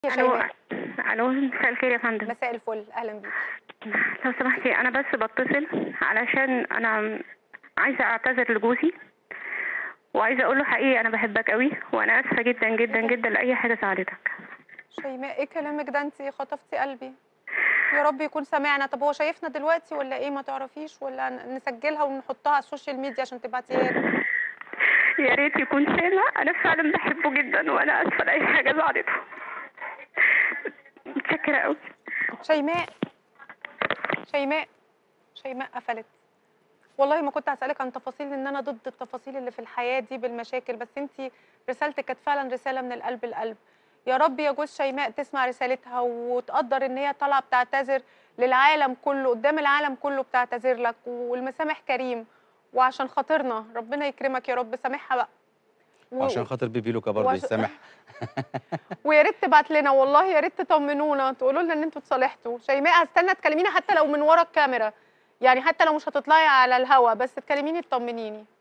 يا الو شيماء الو مساء الخير يا فندم مساء الفل اهلا بيك لو سمحتي انا بس بتصل علشان انا عايزه اعتذر لجوزي وعايزه اقول له حقيقي انا بحبك قوي وانا اسفه جدا جدا جدا لاي حاجه ساعدتك شيماء ايه كلامك ده انت خطفتي قلبي يا رب يكون سامعنا طب هو شايفنا دلوقتي ولا ايه ما تعرفيش ولا ن- نسجلها ونحطها على السوشيال ميديا عشان تبعتيها له يا ريت يكون سامع انا فعلا بحبه جدا وانا اسفه لاي حاجه ساعدته متشكره قوي شيماء شيماء شيماء قفلت والله ما كنت هسألك عن تفاصيل ان انا ضد التفاصيل اللي في الحياة دي بالمشاكل بس انت رسالتك كانت فعلا رسالة من القلب القلب يا رب يا جوز شيماء تسمع رسالتها وتقدر ان هي طالعة بتعتذر للعالم كله قدام العالم كله بتعتذر لك والمسامح كريم وعشان خاطرنا ربنا يكرمك يا رب سامحها بقى و- وعشان خاطر بيبي لوكا برضه وعش- يسامح ويا ريت تبعت لنا والله يا ريت تطمنونا تقولوا لنا ان انتوا اتصالحتوا شيماء هستنى تكلمينا حتى لو من ورا الكاميرا يعني حتى لو مش هتطلعي على الهوا بس تكلميني تطمنيني